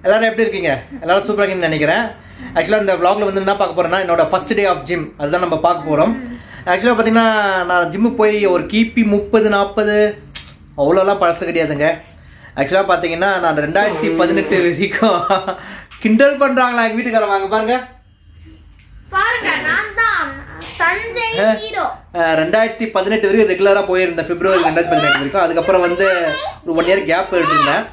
எல்லாரும் எப்படி இருக்கீங்க எல்லாரும் சூப்பராக இருக்கீங்கன்னு நினைக்கிறேன் ஆக்சுவலாக இந்த vlogல வந்து என்ன பார்க்க போறேன்னா என்னோட ஃபர்ஸ்ட் டே ஆஃப் ஜிம் அதுதான் நம்ம பார்க்க போகிறோம் ஆக்சுவலாக பார்த்தீங்கன்னா நான் ஜிம்முக்கு போய் ஒரு கிபி முப்பது நாற்பது அவ்வளோலாம் பழசு கிடையாதுங்க ஆக்சுவலாக பார்த்தீங்கன்னா நான் ரெண்டாயிரத்தி பதினெட்டு வரைக்கும் கிண்டல் பண்ணுறாங்களா எங்கள் வீட்டுக்காரங்க வாங்க பாருங்க பாருங்க நான் தான் சஞ்சய் ஹீரோ அஹ் ரெண்டாயிரத்தி பதினெட்டு வரைக்கும் ரெகுலராக போயிருந்தேன் பிப்ரவரி ரெண்டாயிரத்தி பதினெட்டு வரைக்கும் அதுக்கப்புறம் வந்து ஒரு ஒன் இயர் கேப் இருந்தேன்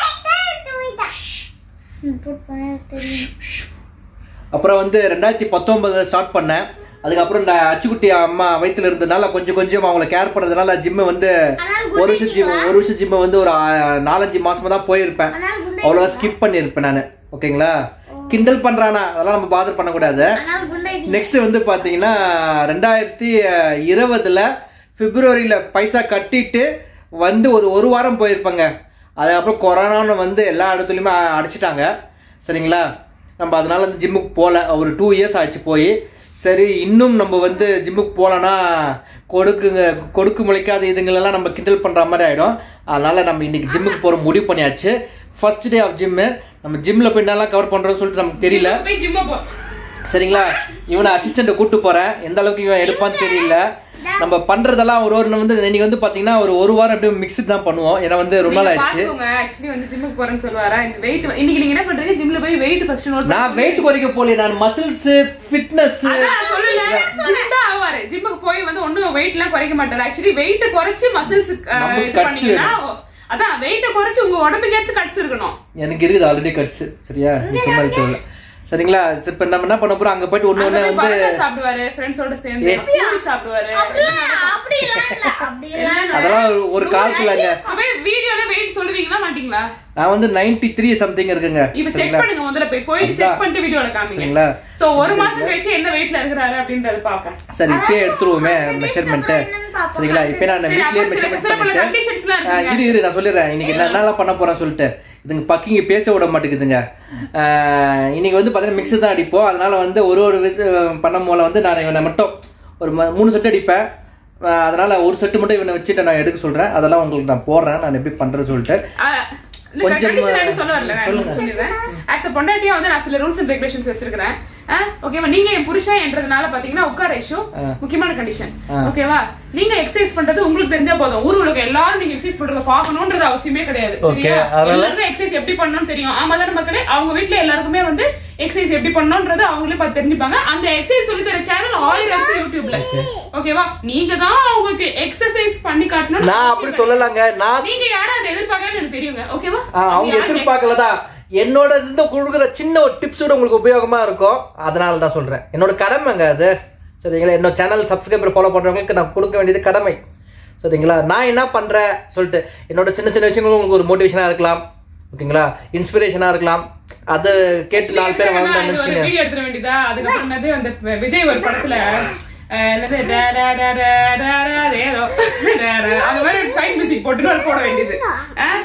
அப்புறம் வந்து ரெண்டாயிரத்தி பத்தொன்பதுல ஸ்டார்ட் பண்ணேன் அதுக்கப்புறம் இந்த அச்சுக்குட்டி அம்மா வயித்துல இருந்ததுனால கொஞ்சம் கொஞ்சம் அவங்கள கேர் பண்றதுனால ஜிம்மு வந்து ஒரு வருஷம் ஜிம் ஒரு வருஷம் ஜிம்மு வந்து ஒரு ஆ- நாலஞ்சு மாசமா தான் போயிருப்பேன் ஆனால் குண்டை அவ்வளோவா ஸ்கிப் பண்ணியிருப்பேன் நான் ஓகேங்களா கிண்டல் பண்றானா அதெல்லாம் நம்ம பாதர் பண்ணக்கூடாது ஆனால் குண்டை நெக்ஸ்ட் வந்து பாத்தீங்கன்னா ரெண்டாயிரத்தி இருபதுல பிப்ரவரியில பைசா கட்டிட்டு வந்து ஒரு ஒரு வாரம் போயிருப்பாங்க அதுக்கப்புறம் கொரோனான்னு வந்து எல்லா இடத்துலையுமே அ- அடிச்சிட்டாங்க சரிங்களா நம்ம அதனால வந்து ஜிம்முக்கு போகல ஒரு டூ இயர்ஸ் ஆச்சு போய் சரி இன்னும் நம்ம வந்து ஜிம்முக்கு போகலன்னா கொடுக்குங்க கொடுக்கு முளைக்காத இதுங்களெல்லாம் நம்ம கிண்டல் பண்ணுற மாதிரி ஆகிடும் அதனால நம்ம இன்னைக்கு ஜிம்முக்கு போகிற முடிவு பண்ணியாச்சு ஃபர்ஸ்ட் டே ஆஃப் ஜிம்மு நம்ம ஜிம்மில் போய் என்னெல்லாம் கவர் பண்ணுறோம்னு சொல்லிட்டு நமக்கு தெரியல போய் ஜிம்ம போ சரிங்களா இவனை அசிஸ்டண்ட்டை கூட்டு போறேன் எந்த அளவுக்கு இவன் எடுப்பான்னு தெரியல நம்ம பண்றதெல்லாம் ஒரு ஒரு வந்து இன்னைக்கு வந்து பாத்தீங்கன்னா ஒரு ஒரு வாரம் அப்படியே மிக்ஸ் தான் பண்ணுவோம் ஏன்னா வந்து ரொம்ப நாள் ஆயிடுச்சு பாத்துக்கோங்க ஆக்சுவலி வந்து ஜிம்முக்கு போறேன்னு சொல்லுவாரா இந்த வெயிட் இன்னைக்கு நீங்க என்ன பண்றீங்க ஜிம்ல போய் வெயிட் ஃபர்ஸ்ட் நோட் நான் வெயிட் குறைக்க போல நான் மசில்ஸ் ஃபிட்னஸ் அதான் சொல்லல குண்டா ஆவாரு ஜிம்முக்கு போய் வந்து ஒண்ணும் வெயிட் எல்லாம் குறைக்க மாட்டாரு ஆக்சுவலி வெயிட் குறைச்சு மசில்ஸ் நமக்கு இது cuts பண்ணீங்கன்னா அதான் வெயிட் குறைச்சு உங்க உடம்புக்கு ஏத்து கட்ஸ் இருக்கணும் எனக்கு இருக்குது ஆல்ரெடி கட்ஸ் சரியா நீ சும்மா இருக்க சரிங்களா சரி, இப்ப நம்ம என்ன பண்ண போறோம் அங்க போயிட்டு ஒண்ணு ஒண்ணு வந்து பரோட்டா சாப்பிடுவாரு ஃப்ரெண்ட்ஸோட சேர்ந்து பூரி சாப்பிடுவாரு அப்படி எல்லாம் இல்ல அப்படி எல்லாம் இல்ல. அதெல்லாம் ஒரு- ஒரு காலத்துலங்க அப்படியே வீடியோல வெயிட் சொல்லுவீங்களா மாட்டீங்களா நான் வந்து 93 த்ரீ சம்திங் இருக்குங்க இப்ப செக் பண்ணுங்க முதல்ல போய் போயிட்டு செக் பண்ணிட்டு வீடியோல காமிங்க சரிங்களா சோ ஒரு மாசம் கழிச்சு என்ன வெயிட்ல இருக்கிறாரு அப்படின்றத பாப்போம் சரி இப்பயே எடுத்துருவோமே மெஷர்மெண்ட் என்னன்னு பாப்போம். சரிங்களா இப்ப நான் சரி, வீட்லயே அப்ப சில மெஷர்மெண்ட் சில பல பண்ணிட்டு கண்டிஷன்ஸ்லாம் ஆ, இருக்குங்க இரு இரு நான் சொல்லிடுறேன் இன்னைக்கு என்ன என்னெல்லாம் பண்ண போறேன் சொல்லிட்டு இதுங்க பக்கிங்க பேச விட மாட்டேங்குதுங்க ஆ, இன்னைக்கு வந்து பார்த்தீங்கன்னா மிக்ஸ் தான் அடிப்போம் அதனால வந்து ஒரு ஒரு இது பண்ணும் போல வந்து நான் இவனை மட்டும் ஒரு ம- மூணு செட் அடிப்பேன் ஆ, அதனால ஒரு செட்டு மட்டும் இவனை வச்சுட்டு நான் எடுக்க சொல்றேன் அதெல்லாம் உங்களுக்கு நான் போடுறேன் நான் எப்படி பண்றேன்னு சொல்லிட்டு ஆஹ் இந்த கொஞ்சம், condition நான் சொல்ல வரல நான் உங்களுக்கு சொல்லிடுறேன் ஆஸ் அ பொண்டாட்டியா வந்து நான் சில ரூல்ஸ் அண்ட் ரெகுலேஷன்ஸ் வச்சிருக்கிறேன் ஓகேவா நீங்க என் புருஷன் என்றதுனால பாத்தீங்கன்னா உட்கார இஷ்யூ முக்கியமான கண்டிஷன் ஓகேவா நீங்க எக்ஸசைஸ் பண்றது உங்களுக்கு தெரிஞ்சா போதும் ஊர் உலக எல்லாரும் நீங்க எக்ஸசைஸ் பண்றத பாக்கணும்ன்றது அவசியமே கிடையாது Okay, சரியா அதனால- எல்லாருக்கும் எக்ஸசைஸ் எப்படி பண்ணணும்னு தெரியும் ஆமா தானே மக்களே அவங்க வீட்ல எல்லாருக்குமே வந்து எக்ஸசைஸ் எப்படி பண்ணணும்ன்றது அவங்களே பார்த்து தெரிஞ்சுப்பாங்க அந்த எக்ஸசைஸ் சொல்லி தர சேனல் ஆயிரம் இருக்கு யூடியூப்ல ஓகேவா நீங்க தான் அவங்களுக்கு எக்ஸசைஸ் பண்ணி காட்டணும் நான் அப்படி சொல்லலாங்க நான் நீங்க யாரும் அதை எதிர்பார்க்கலன்னு எனக்கு தெரியுங்க ஓகேவா ஆ, அவங்க எதிர்பார்க்கலதான் என்னோட இருந்து கொடுக்குற சின்ன ஒரு டிப்ஸ் கூட உங்களுக்கு உபயோகமா இருக்கும் அதனால தான் சொல்றேன் என்னோட கடமைங்க அது சரிங்களா என்னோட சேனல் சப்ஸ்கிரைபர் ஃபாலோ பண்றவங்களுக்கு நான் கொடுக்க வேண்டியது கடமை சரிங்களா நான் என்ன பண்றேன் சொல்லிட்டு என்னோட சின்ன சின்ன விஷயங்களும் உங்களுக்கு ஒரு மோட்டிவேஷனா இருக்கலாம் ஓகேங்களா இன்ஸ்பிரேஷனா இருக்கலாம் அது கேட்டு நாலு பேர் இது ஒரு வளர்ந்து வீடியோ எடுத்துட வேண்டியதா அதுக்கப்புறம் என்னது அந்த விஜய் ஒரு படத்துல அஹ், என்னது டா, டா, டா, டா, டா, டா, அது ஏதோ டா, டா. அந்த மாதிரி ஒரு சைட் மியூசிக் போட்டு ஒரு போட வேண்டியது அஹ்?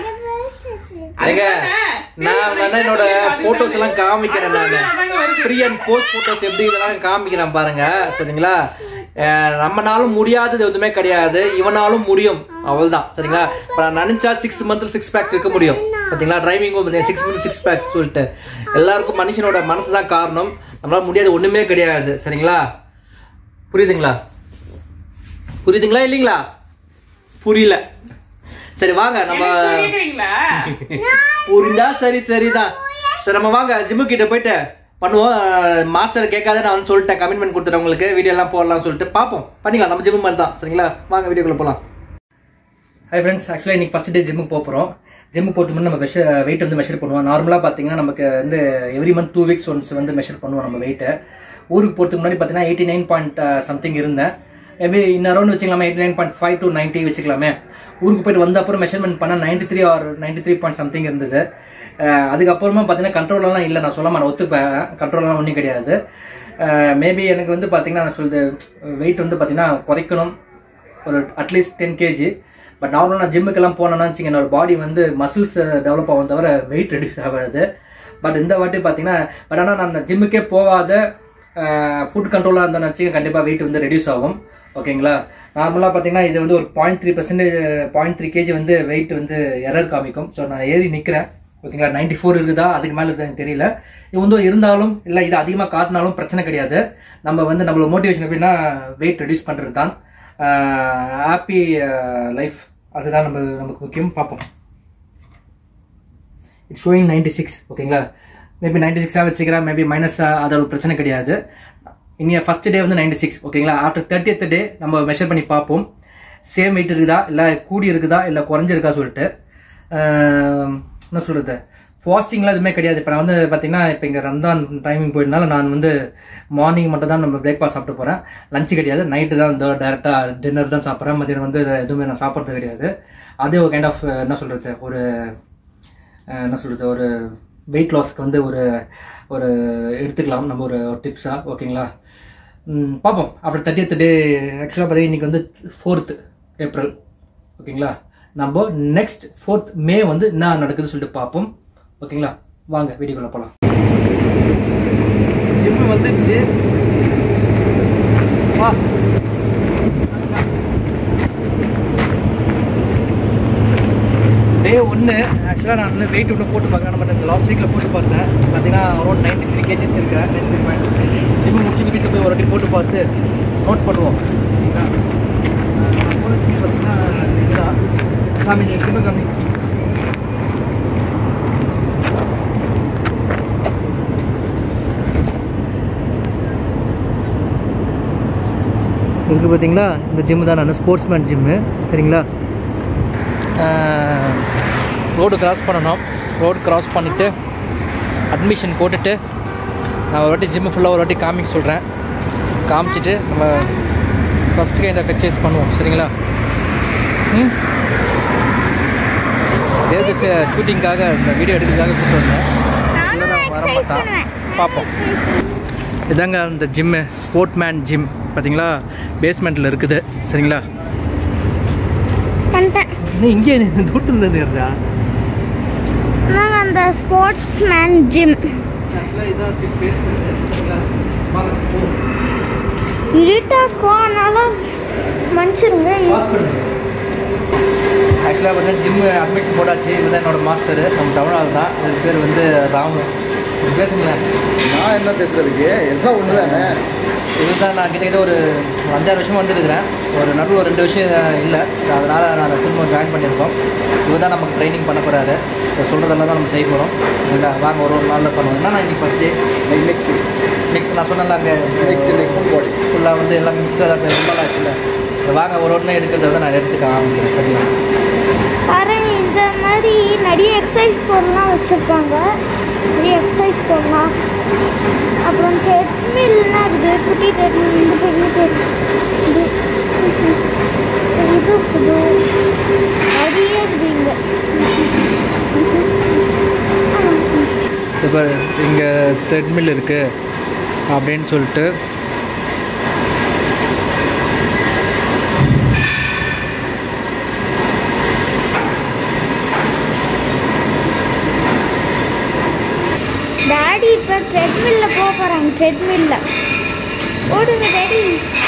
ஏங்க, அதுதானே? நான் வேணா என்னோட அதுதானே போட்டோஸ் எல்லாம் காமிக்கிறேன் அதுதானே நான் அதாங்க வருது. ப்ரீ அண்ட் போஸ்ட் போட்டோஸ் எப்படி இதெல்லாம் காமிக்கிறேன் பாருங்க சரிங்களா அஹ் நம்மனாலும் முடியாதது எதுவுமே கிடையாது இவனாலும் முடியும் அவ்வளவுதான் சரிங்களா இப்ப நான் நினைச்சா சிக்ஸ் மந்த்ல சிக்ஸ் பேக்ஸ் இருக்க முடியும் பாத்தீங்களா டிரைவிங்கும் சிக்ஸ் மந்த் சிக்ஸ் பேக்ஸ் சொல்லிட்டு எல்லாருக்கும் மனுஷனோட மனசு தான் காரணம் நம்மளால முடியாது ஒண்ணுமே கிடையாது சரிங்களா புரியுதுங்களா புரியுதுங்களா இல்லைங்களா புரியல சரி வாங்க நம்ம எனக்கு கேக்குறீங்களா புரிஞ்சா சரி சரிதான் சரி நம்ம வாங்க ஜிம்மு கிட்ட போயிட்டு பண்ணுவோம் மாஸ்டர் கேட்காத நான் வந்து சொல்லிட்டேன் கமிட்மெண்ட் கொடுத்துட்டேன் உங்களுக்கு வீடியோ எல்லாம் போடலாம்னு சொல்லிட்டு பார்ப்போம் பண்ணிக்கலாம் நம்ம ஜிம்மு மாதிரி தான் சரிங்களா வாங்க வீடியோக்குள்ள போகலாம் ஹாய் ஃப்ரெண்ட்ஸ் ஆக்சுவலாக இன்னைக்கு ஃபஸ்ட் டே ஜிம்முக்கு போக போகிறோம் ஜிம்முக்கு போட்டு முன்ன நம்ம மெஷர் வெயிட் வந்து மெஷர் பண்ணுவோம் நார்மலாக பார்த்தீங்கன்னா நமக்கு வந்து every month two weeks once வந்து மெஷர் பண்ணுவோம் நம்ம வெயிட்டை ஊருக்கு போகிறதுக்கு முன்னாடி பார்த்தீங்கன்னா எயிட்டி நைன் பாயிண்ட் சம்திங் இருந்தேன் மேபி இன்னொரு வச்சுக்கலாமே eighty nine point five to ninety வச்சுக்கலாமே ஊருக்கு போயிட்டு வந்த அப்புறம் மெஷர்மெண்ட் பண்ணால் ninety three or ninety three point something இருந்தது அஹ் அதுக்கப்புறமா பார்த்தீங்கன்னா கண்ட்ரோலெலாம் இல்லை நான் சொல்ல நான் ஒத்துப்பேன் கண்ட்ரோலெலாம் ஒன்றும் கிடையாது மேபி எனக்கு வந்து பார்த்தீங்கன்னா நான் சொல்றது வெயிட் வந்து பார்த்தீங்கன்னா குறைக்கணும் ஒரு அட்லீஸ்ட் டென் கேஜி பட் நார்மலாக நான் ஜிம்முக்கெல்லாம் போனேன்னா வச்சுங்க என்னோட பாடி வந்து மசில்ஸ் டெவலப் ஆகும் தவிர வெயிட் ரெடியூஸ் ஆகாது பட் இந்த வாட்டி பார்த்தீங்கன்னா பட் ஆனால் நான் ஜிம்முக்கே போகாத ஃபுட் கண்ட்ரோலாக இருந்தேன்னு வச்சுங்க கண்டிப்பாக வெயிட் வந்து ரெடியூஸ் ஆகும் ஓகேங்களா நார்மலாக பார்த்தீங்கன்னா இது வந்து ஒரு point three percentage point three KG வந்து வெயிட் வந்து எரர் காமிக்கும் ஸோ நான் ஏறி நிற்கிறேன் ஓகேங்களா நைன்டி ஃபோர் இருக்குதா அதுக்கு மேலே இருக்குதா எனக்கு தெரியல இது வந்து இருந்தாலும் இல்லை இது அதிகமாக காட்டினாலும் பிரச்சனை கிடையாது நம்ம வந்து நம்மளோட மோட்டிவேஷன் எப்படின்னா வெயிட் ரெடியூஸ் பண்ணுறது தான் ஹாப்பி லைஃப் அதுதான் நம்ம நமக்கு முக்கியம் பார்ப்போம் இட்ஸ் ஷோயிங் நைன்டி சிக்ஸ் ஓகேங்களா மேபி நைன்டி சிக்ஸாக வச்சுக்கிறேன் மேபி மைனஸ் அது ஒரு பிரச்சனை கிடையாது இனிய ஃபர்ஸ்ட் டே வந்து நைன்டி சிக்ஸ் ஓகேங்களா ஆஃப்டர் தேர்ட்டியத் டே நம்ம மெஷர் பண்ணி பார்ப்போம் சேம் வெயிட் இருக்குதா இல்லை கூடி இருக்குதா இல்லை குறைஞ்சிருக்கா சொல்லிட்டு ஆஹ், என்ன சொல்கிறது ஃபாஸ்டிங்லாம் எதுவுமே கிடையாது இப்போ நான் வந்து பார்த்தீங்கன்னா இப்போ இங்கே ரம்தான் டைமிங் போயிருந்தால நான் வந்து மார்னிங் மட்டும் தான் நம்ம பிரேக்ஃபாஸ்ட் சாப்பிட்டு போகிறேன் லஞ்சு கிடையாது நைட்டு தான் இந்த டேரெக்டாக டின்னர் தான் சாப்பிட்றேன் மதியம் வந்து எதுவுமே நான் சாப்பிட்றது கிடையாது அதே ஒரு கைண்ட் ஆஃப் என்ன சொல்கிறது ஒரு அஹ் என்ன சொல்கிறது ஒரு வெயிட் லாஸ்க்கு வந்து ஒரு ஒரு எடுத்துக்கலாம் நம்ம ஒரு டிப்ஸாக ஓகேங்களா ம், பார்ப்போம் அப்புறம் தேர்ட்டியத் டே ஆக்சுவலாக பார்த்தீங்கன்னா இன்றைக்கி வந்து ஃபோர்த்து ஏப்ரல் ஓகேங்களா நம்ம நெக்ஸ்ட் ஃபோர்த் மே வந்து என்ன நடக்குதுன்னு சொல்லிட்டு பார்ப்போம் ஓகேங்களா வாங்க வீடியோக்குள்ளே போகலாம் ஜிம்மு வந்துடுச்சு வா டே ஒன்று ஆக்சுவலாக நான் வந்து வெயிட் ஒன்று போட்டு பார்க்குறேன் பட் லாஸ்ட் வீக்கில் போட்டு பார்த்தேன் பார்த்தீங்கன்னா அரௌண்ட் நைன்டி த்ரீ கேஜிஸ் இருக்கிறேன் நைன்டி த்ரீ பாயிண்ட் ஜிம்மு முடிச்சுட்டு வீட்டுக்கு போய் ஒரு வாட்டி போட்டு பார்த்து நோட் பண்ணுவோம் சரிங்களா ஆஹ் நான் போன weight பார்த்தீங்கன்னா இதுதான் காமி ஜிம்மு காமி இங்கே பார்த்தீங்களா இந்த ஜிம்மு தான் நான் ஸ்போர்ட்ஸ்மேன் ஜிம்மு சரிங்களா ரோடு கிராஸ் பண்ணணும் ரோடு கிராஸ் பண்ணிவிட்டு அட்மிஷன் போட்டுட்டு நான் ஒரு வாட்டி ஜிம்மு ஃபுல்லாக ஒரு வாட்டி காமிக்க சொல்கிறேன் காமிச்சிட்டு நம்ம ஃபஸ்ட்டு கைண்ட் ஆஃப் எக்ஸசைஸ் பண்ணுவோம் சரிங்களா ம் தேவதி ஷூட்டிங்காக இந்த வீடியோ எடுக்கிறதுக்காக கூப்பிட்டு வந்தேன் இவன் வர மாட்டான் பார்ப்போம் இதாங்க அந்த ஜிம்மு ஸ்போர்ட்மேன் ஜிம் பார்த்தீங்களா பேஸ்மெண்ட்டில் இருக்குது சரிங்களா பண்ணிட்டேன் இன்னும் இங்கே இந்த தூரத்தில் இருந்து இருந்தா நாங்கள் அந்த ஸ்போர்ட்ஸ் மேன் ஜிம் ஆக்சுவலாக இதான் ஜிம் பேஸ்மெண்ட் சரிங்களா வாங்க போவோம் இருட்டாக்கோ அதனால மன்னிச்சிருங்க பாஸ் பண்ணுங்க ஆக்சுவலாக பார்த்தீங்கன்னா ஜிம்மு அட்மிஷன் போட்டாச்சு இதுதான் என்னோட மாஸ்டர் நம்ம தமிழ்நாடு தான் இதுக்கு பேர் வந்து ராமு இது பேசுங்களேன் நான் என்ன பேசுறதுக்கு எல்லாம் ஒன்று தானே இதுதான் நான் கிட்டத்தட்ட ஒரு அஞ்சாறு வருஷம் வந்துருக்கிறேன் ஒரு நடுவில் ஒரு ரெண்டு வருஷம் இல்லை ஸோ அதனால் நான் திரும்ப ஜாயின் பண்ணியிருக்கோம் இவர் தான் நமக்கு ட்ரைனிங் பண்ண போகிறாரு இப்போ சொல்கிறதெல்லாம் தான் நம்ம செய்ய போகிறோம் இல்லை வாங்க ஒரு ஒரு நாளில் பண்ணுவோம் என்ன நான் இன்னைக்கு first day next next next நான் சொன்னல அங்கே நெக்ஸ்ட் நெக்ஸ்ட் ஃபுல் பாடி ஃபுல்லாக வந்து எல்லாம் மிக்ஸாக ரொம்ப ஆச்சுல்ல இதை வாங்க ஒரு ஒன்று எடுக்கிறத வந்து நான் எடுத்துக்க ஆரம்பிக்கிறேன் சரிங்களா பாருங்க இந்த மாதிரி நிறைய எக்ஸசைஸ் பொருள்லாம் வச்சுருப்பாங்க நிறைய எக்ஸசைஸ் பொருள்லாம் அப்புறம் ட்ரெட்மில்லாம் இருக்குது குட்டி ட்ரெட்மில் இந்த பெரிய ட்ரெட் இது இது புது நிறைய இருக்குது இங்கே இப்போ இங்கே த்ரெட்மில் இருக்குது அப்படின்னு சொல்லிட்டு டாடி இப்போ ட்ரெட்மில்ல போக போகிறாங்க ட்ரெட்மில்ல ஓடுங்க டாடி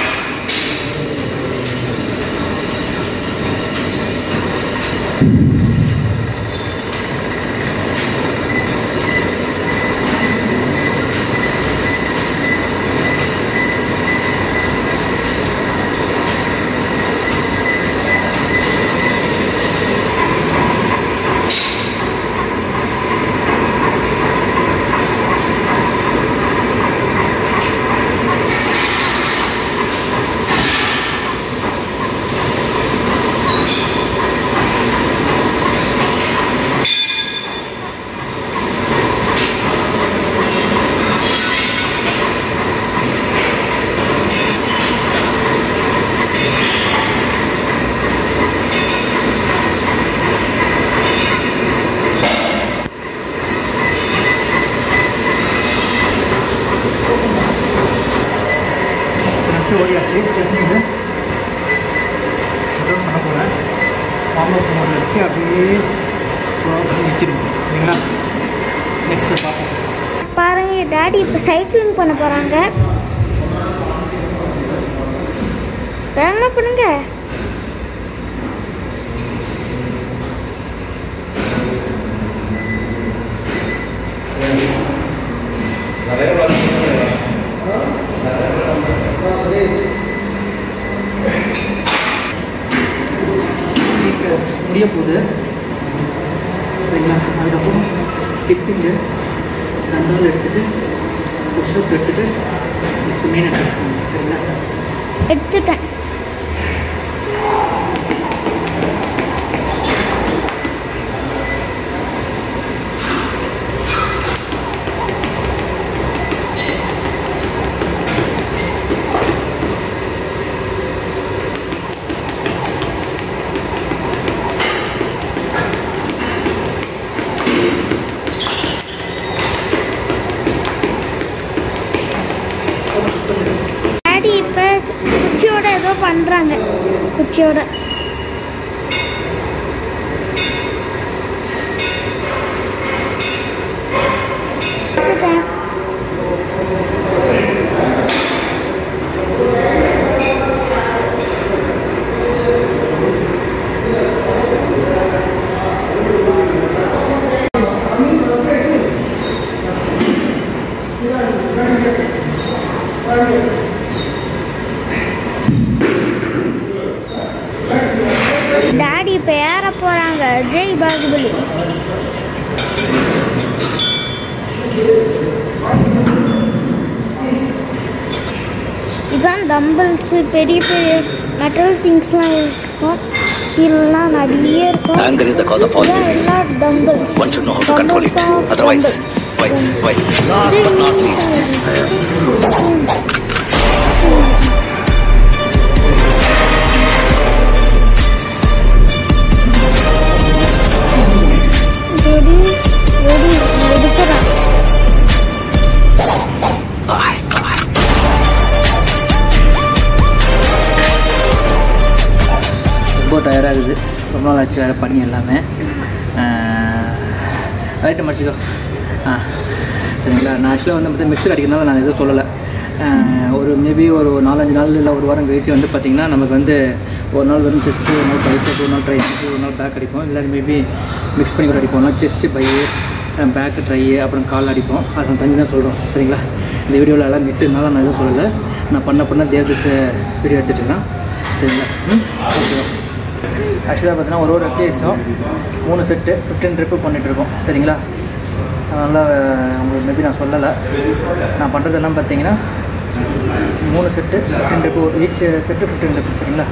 பத்து நிமிஷம் ஓடியாச்சு த்ரெட்மில் செட்டவுன் பண்ண போகிறேன் வார்ம் அப் மோடில் வச்சு அப்படியே ஸ்லோவாக நிற்கிறோம் சரிங்களா நெக்ஸ்ட்டு பார்ப்போம் பாருங்க டாடி இப்போ சைக்கிளிங் பண்ண போகிறாங்க என்ன பண்ணுங்க ஸ்கிப்பிங்கு தண்டால் எடுத்துகிட்டு புஷ்அப்ஸ் எடுத்துகிட்டு நெக்ஸ்ட் மெயின் அட்டாச் பண்ணுங்க சரிங்களா எடுத்துட்டேன் டாடி இப்போ குச்சியோட ஏதோ பண்ணுறாங்க குச்சியோட எடுத்துட்டேன். டாடி இப்போ ஏற போகிறாங்க ஜெய் பாகுபலி இதான் டம்பிள்ஸு பெரிய பெரிய மெட்டல் திங்ஸ்லாம் இருக்கும் கீழெல்லாம் நிறைய இருக்கும் Anger is the cause of all இதான் disease. எல்லாம் dumbbells One should know how to control it. Otherwise, wise, wise. Last but not least, வெடி வெடி எடுக்கிறேன் bye, bye. ரொம்ப டயர்டாக இருக்குது ரொம்ப நாள் ஆச்சு வேறு பண்ணி எல்லாமே ரைட்டு மடிச்சிக்கோ ஆ சரிங்களா நான் ஆக்சுவலாக வந்து பார்த்தா மிக்சர் அடிக்கிறதுனால நான் எதுவும் சொல்லலை ஆஹ், ஒரு மேபி ஒரு நாலஞ்சு நாள் இல்லை ஒரு வாரம் கழிச்சு வந்து பார்த்திங்கன்னா நமக்கு வந்து ஒரு நாள் வந்து செஸ்ட்டு ஒரு நாள் பைசப் ஒரு நாள் ட்ரை ஒரு நாள் பேக் அடிப்போம் இல்லை மேபி மிக்ஸ் பண்ணி கூட அடிப்போம் ஒரு நாள் செஸ்ட்டு பை பேக்கு ட்ரை அப்புறம் கால் அடிப்போம் அதை நான் தனி தான் சொல்கிறோம் சரிங்களா இந்த வீடியோவில் எல்லாம் மிக்சர்னால நான் எதுவும் சொல்லலை நான் பண்ண பண்ண தேவதிஸ் வீடியோ எடுத்துகிட்டு இருக்கேன் சரிங்களா ம் ஓகேவா ஆக்சுவலாக பார்த்தீங்கன்னா ஒரு ஒரு எக்ஸசைஸும் மூணு செட்டு ஃபிஃப்டீன் ட்ரிப்பு பண்ணிகிட்ருக்கோம் சரிங்களா அதனால் உங்களுக்கு மேபி நான் சொல்லலை நான் பண்ணுறதெல்லாம் பார்த்தீங்கன்னா மூணு set fifteen trip each set fifteen trip சரிங்களா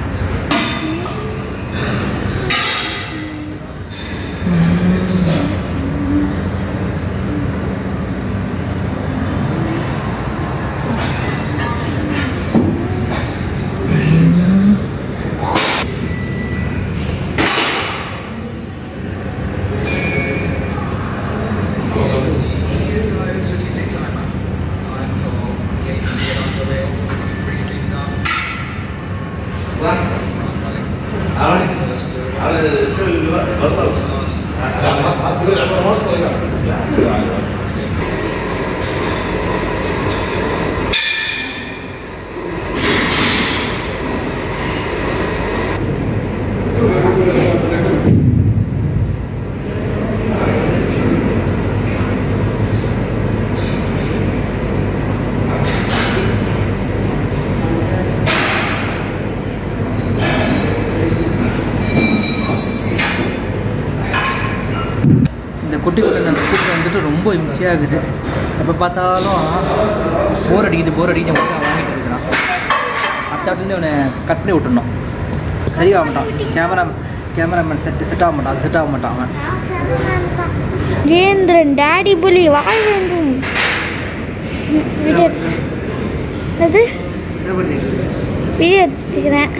இந்த குட்டி குட்டி அந்த குட்டி வந்துட்டு ரொம்ப இம்சையாக இருக்குது எப்போ பார்த்தாலும் போர் அடிக்குது போர் அடிக்குது மட்டும் வாங்கிட்டு இருக்கிறான் அடுத்த வாட்டிலேருந்து அவனை கட் பண்ணி விட்டுறணும் சரியாக மாட்டான் கேமரா கேமராமேன் செட் செட் ஆக மாட்டான் அது செட் ஆக மாட்டான் அவன் கேந்திரன் டாடி புலி வாழ வேண்டும் வீடியோ அது என்ன பண்ணுறீங்க வீடியோ எடுத்துக்கிறேன்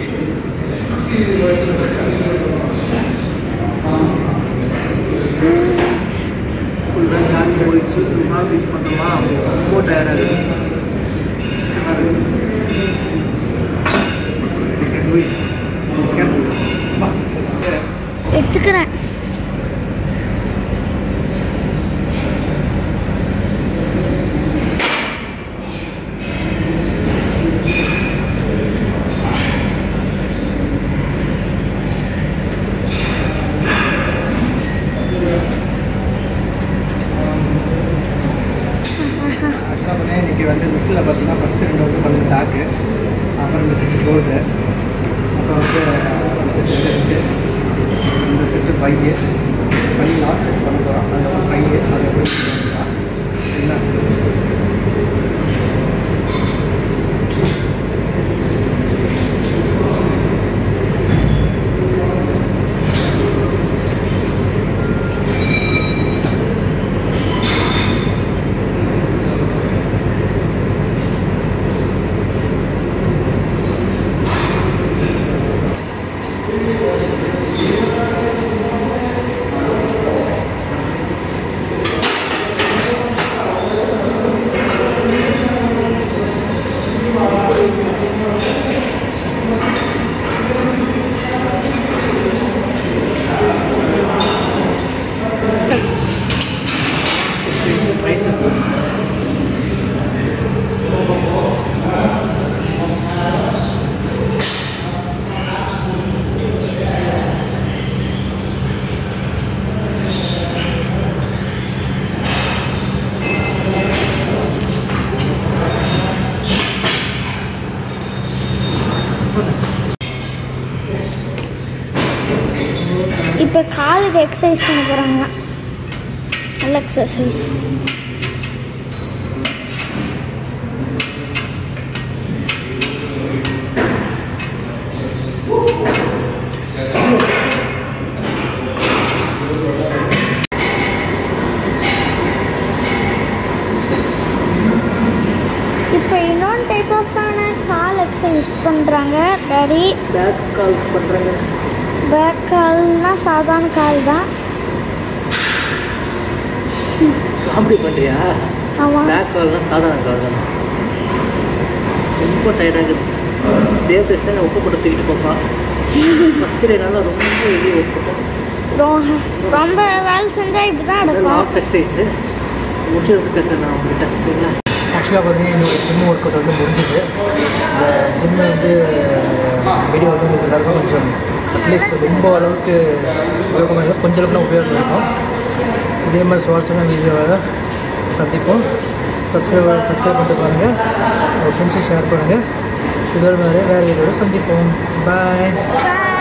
ஃபுல்லாக சார்ஜ் போயிடுச்சு ரொம்ப ரீச் பண்ணுறோமா ரொம்ப டயர்டாக இருக்குது கஷ்டமாக இருக்குது You can do it. You can do it. வா. எடுத்துக்கிறேன் ஆக்சுவலாக பார்த்தீங்கன்னா இன்றைக்கி வந்து மிஸ்ஸில் பார்த்தீங்கன்னா ஃபஸ்ட்டு ரெண்டு வந்து பண்ணது பேக்கு அப்புறம் இந்த செட்டு ஷோல்ட்ரு அப்புறம் வந்து இந்த செட்டு செஸ்ட்டு இந்த செட்டு பையு பை லாஸ்ட் செட் பண்ண போகிறோம் அதுக்கப்புறம் பையு அதுக்கப்புறம் பைசப் இப்போ காலுக்கு எக்ஸசைஸ் பண்ண போகிறாங்க நல்ல எக்ஸசைஸ் இப்போ இன்னொன்று டைப் ஆஃபான கால் எக்ஸசைஸ் பண்ணுறாங்க டாடி பேக் கால் பண்ணுறாங்க பேக் கால்னா சாதாரண கால் தான் காமெடி பண்ணுறியா ஆமாம் பேக் கால்னால் சாதாரண கால் தான் ரொம்ப டயர்டாகுது தேவ பிரச்சனை உப்பு போட்டு தூக்கிட்டு போப்பா ஃபஸ்ட் டே நல்லா ரொம்ப வெளியே ஒப்புட்டோம் ரொம்ப ரொம்ப வேலை செஞ்சால் இப்படி தான் எடுப்போம் லாஸ்ட் எக்ஸசைஸு முடிச்சு வந்து பேசுகிறேன் நான் உங்ககிட்ட சரிங்களா ஆக்சுவலாக பார்த்தீங்கன்னா என்னோட ஜிம் ஒர்க் அவுட் வந்து முடிஞ்சுது இந்த ஜிம்மு வந்து வீடியோ வந்து உங்களுக்கு எல்லாருக்கும் கொஞ்சம் அட்லீஸ்ட் ரொம்ப அளவுக்கு உபயோகமாக இல்லை கொஞ்சம் அளவுக்கு உபயோகம் இருக்கும் இதே மாதிரி சுவாரஸ்யமான வீடியோவில் சந்திப்போம் சப்ஸ்கிரைப் சப்ஸ்கிரைப் பண்ணிட்டு பாருங்கள் உங்கள் ஃப்ரெண்ட்ஸை ஷேர் பண்ணுங்கள் இதோட மாதிரி வேறு வீடியோவில் சந்திப்போம் பாய் Bye.